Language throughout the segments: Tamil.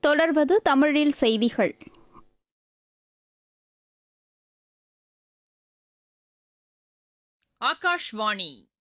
தொடர்வது தமிழில் செய்திகள் ஆகாஷ்வாணி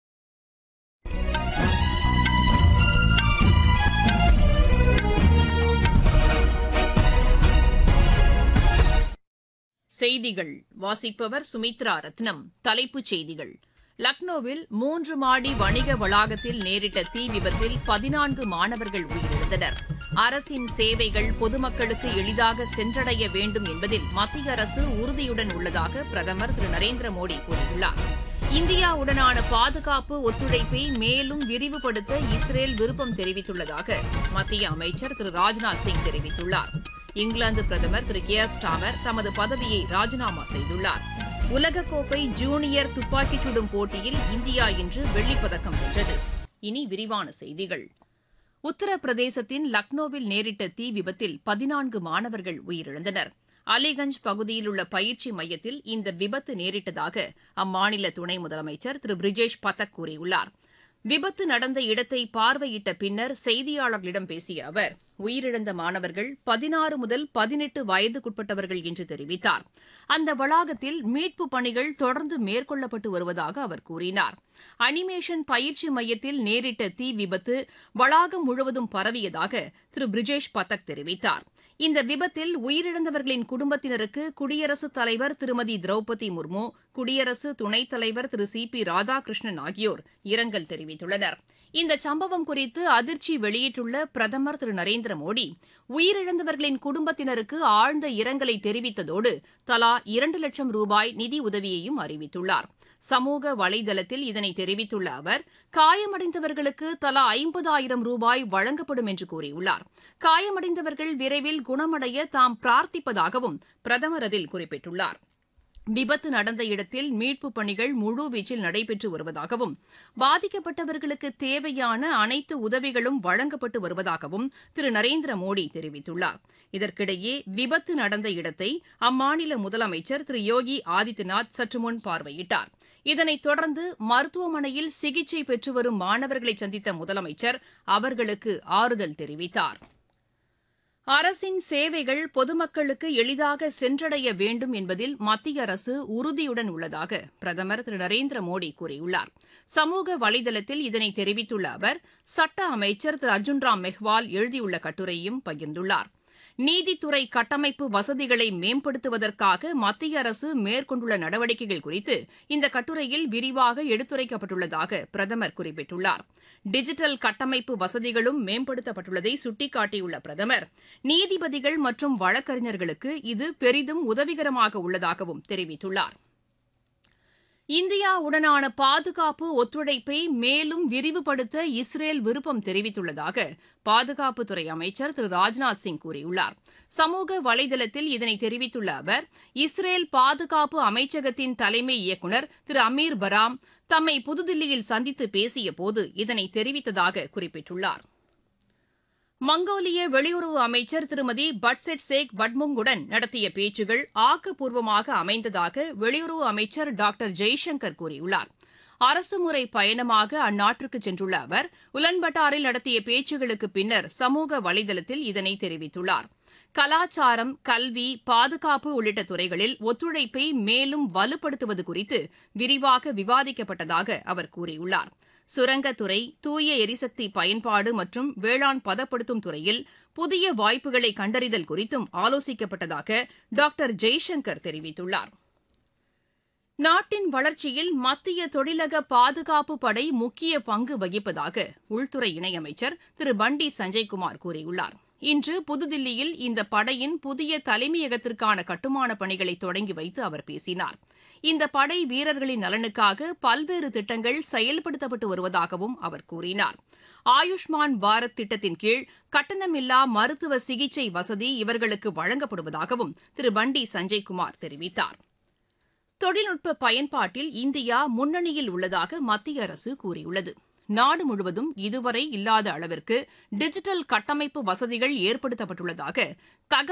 செய்திகள் வாசிப்பவர் சுமித்ரா ரத்னம் தலைப்புச் செய்திகள் லக்னோவில் மூன்று மாடி வணிக வளாகத்தில் நேரிட்ட தீ விபத்தில் பதினான்கு மாணவர்கள் உயிரிழந்தனர் அரசின் சேவைகள் பொதுமக்களுக்கு எளிதாக சென்றடைய வேண்டும் என்பதில் மத்திய அரசு உறுதியுடன் உள்ளதாக பிரதமர் திரு நரேந்திர மோடி கூறியுள்ளார் இந்தியாவுடனான பாதுகாப்பு ஒத்துழைப்பை மேலும் விரிவுபடுத்த இஸ்ரேல் விருப்பம் தெரிவித்துள்ளதாக மத்திய அமைச்சர் திரு ராஜ்நாத் சிங் தெரிவித்துள்ளார் இங்கிலாந்து பிரதமர் திரு கியர் ஸ்டாமர் தமது பதவியை ராஜினாமா செய்துள்ளார் உலகக்கோப்பை ஜூனியர் துப்பாக்கிச் சுடும் போட்டியில் இந்தியா இன்று வெள்ளிப்பதக்கம் வென்றது இனி விரிவான செய்திகள் உத்தரப்பிரதேசத்தின் லக்னோவில் நேரிட்ட தீ விபத்தில் பதினான்கு மாணவர்கள் உயிரிழந்தனர் அலிகஞ்ச் பகுதியில் உள்ள பயிற்சி மையத்தில் இந்த விபத்து நேரிட்டதாக அம்மாநில துணை முதலமைச்சர் திரு பிரிஜேஷ் பதக் கூறியுள்ளார் விபத்து நடந்த இடத்தை பார்வையிட்ட பின்னர் செய்தியாளர்களிடம் பேசிய அவர் உயிரிழந்த மாணவர்கள் பதினாறு முதல் பதினெட்டு வயதுக்குட்பட்டவர்கள் என்று தெரிவித்தார் அந்த வளாகத்தில் மீட்புப் பணிகள் தொடர்ந்து மேற்கொள்ளப்பட்டு வருவதாக அவர் கூறினார் அனிமேஷன் பயிற்சி மையத்தில் நேரிட்ட தீ விபத்து வளாகம் முழுவதும் பரவியதாக திரு பிரிஜேஷ் பதக் தெரிவித்தார் இந்த விபத்தில் உயிரிழந்தவர்களின் குடும்பத்தினருக்கு குடியரசுத் தலைவர் திருமதி திரௌபதி முர்மு குடியரசு துணைத் தலைவர் திரு சி பி ராதாகிருஷ்ணன் ஆகியோர் இரங்கல் தெரிவித்துள்ளனர் இந்த சம்பவம் குறித்து அதிர்ச்சி வெளியிட்டுள்ள பிரதமர் திரு நரேந்திர மோடி உயிரிழந்தவர்களின் குடும்பத்தினருக்கு ஆழ்ந்த இரங்கலை தெரிவித்ததோடு தலா இரண்டு லட்சம் ரூபாய் நிதி உதவியையும் அறிவித்துள்ளார் சமூக வலைதளத்தில் இதனை தெரிவித்துள்ள அவர் காயமடைந்தவர்களுக்கு தலா ஐம்பதாயிரம் ரூபாய் வழங்கப்படும் என்று கூறியுள்ளார் காயமடைந்தவர்கள் விரைவில் குணமடைய தாம் பிரார்த்திப்பதாகவும் பிரதமர் அதில் குறிப்பிட்டுள்ளார் விபத்து நடந்த இடத்தில் மீட்புப் பணிகள் முழுவீச்சில் நடைபெற்று வருவதாகவும் பாதிக்கப்பட்டவர்களுக்கு தேவையான அனைத்து உதவிகளும் வழங்கப்பட்டு வருவதாகவும் திரு நரேந்திர மோடி தெரிவித்துள்ளார் இதற்கிடையே விபத்து நடந்த இடத்தை அம்மாநில முதலமைச்சர் திரு யோகி ஆதித்யநாத் சற்று முன் பார்வையிட்டார் இதனைத் தொடர்ந்து மருத்துவமனையில் சிகிச்சை பெற்று வரும் மாணவர்களை சந்தித்த முதலமைச்சர் அவர்களுக்கு ஆறுதல் தெரிவித்தார் அரசின் சேவைகள் பொதுமக்களுக்கு எளிதாக சென்றடைய வேண்டும் என்பதில் மத்திய அரசு உறுதியுடன் உள்ளதாக பிரதமர் திரு நரேந்திர மோடி கூறியுள்ளார் சமூக வலைதளத்தில் இதனை தெரிவித்துள்ள அவர் சட்ட அமைச்சர் திரு அர்ஜுன் ராம் மெஹ்வால் எழுதியுள்ள கட்டுரையும் பகிர்ந்துள்ளார் நீதித்துறை கட்டமைப்பு வசதிகளை மேம்படுத்துவதற்காக மத்திய அரசு மேற்கொண்டுள்ள நடவடிக்கைகள் குறித்து இந்த கட்டுரையில் விரிவாக எடுத்துரைக்கப்பட்டுள்ளதாக பிரதமர் குறிப்பிட்டுள்ளார் டிஜிட்டல் கட்டமைப்பு வசதிகளும் மேம்படுத்தப்பட்டுள்ளதை சுட்டிக்காட்டியுள்ள பிரதமர் நீதிபதிகள் மற்றும் வழக்கறிஞர்களுக்கு இது பெரிதும் உதவிகரமாக உள்ளதாகவும் தெரிவித்துள்ளார் இந்தியாவுடனான பாதுகாப்பு ஒத்துழைப்பை மேலும் விரிவுபடுத்த இஸ்ரேல் விருப்பம் தெரிவித்துள்ளதாக பாதுகாப்புத்துறை அமைச்சர் திரு ராஜ்நாத் சிங் கூறியுள்ளார் சமூக வலைதளத்தில் இதனை தெரிவித்துள்ள அவர் இஸ்ரேல் பாதுகாப்பு அமைச்சகத்தின் தலைமை இயக்குநர் திரு அமீர் பராம் தம்மை புதுதில்லியில் சந்தித்து பேசியபோது இதனை தெரிவித்ததாக குறிப்பிட்டுள்ளார் மங்கோலிய வெளியுறவு அமைச்சர் திருமதி பட்செட் சேக் பட்முங்குடன் நடத்திய பேச்சுகள் ஆக்கப்பூர்வமாக அமைந்ததாக வெளியுறவு அமைச்சர் டாக்டர் ஜெய்சங்கர் கூறியுள்ளார் அரசுமுறை பயணமாக அந்நாட்டிற்கு சென்றுள்ள அவர் உலன்பட்டாரில் நடத்திய பேச்சுகளுக்கு பின்னர் சமூக வலைதளத்தில் இதனை தெரிவித்துள்ளார் கலாச்சாரம் கல்வி பாதுகாப்பு உள்ளிட்ட துறைகளில் ஒத்துழைப்பை மேலும் வலுப்படுத்துவது குறித்து விரிவாக விவாதிக்கப்பட்டதாக அவர் கூறியுள்ளார் சுரங்கத்துறை தூய எரிசக்தி பயன்பாடு மற்றும் வேளாண் பதப்படுத்தும் துறையில் புதிய வாய்ப்புகளை கண்டறிதல் குறித்தும் ஆலோசிக்கப்பட்டதாக டாக்டர் ஜெய்சங்கர் தெரிவித்துள்ளார் நாட்டின் வளர்ச்சியில் மத்திய தொழிலக பாதுகாப்பு படை முக்கிய பங்கு வகிப்பதாக உள்துறை இணையமைச்சர் திரு பண்டி சஞ்சய்குமார் கூறியுள்ளார் இன்று புதுதில்லியில் இந்த படையின் புதிய தலைமையகத்திற்கான கட்டுமான பணிகளை தொடங்கி வைத்து அவர் பேசினார் இந்த படை வீரர்களின் நலனுக்காக பல்வேறு திட்டங்கள் செயல்படுத்தப்பட்டு வருவதாகவும் அவர் கூறினார் ஆயுஷ்மான் பாரத் திட்டத்தின் கீழ் கட்டணமில்லா மருத்துவ சிகிச்சை வசதி இவர்களுக்கு வழங்கப்படுவதாகவும் திரு பண்டி சஞ்சய்குமார் தெரிவித்தார் தொழில்நுட்ப பயன்பாட்டில் இந்தியா முன்னணியில் உள்ளதாக மத்திய அரசு கூறியுள்ளது நாடு முழுவதும் இதுவரை இல்லாத அளவிற்கு டிஜிட்டல் கட்டமைப்பு வசதிகள் ஏற்படுத்தப்பட்டுள்ளதாக தகவல்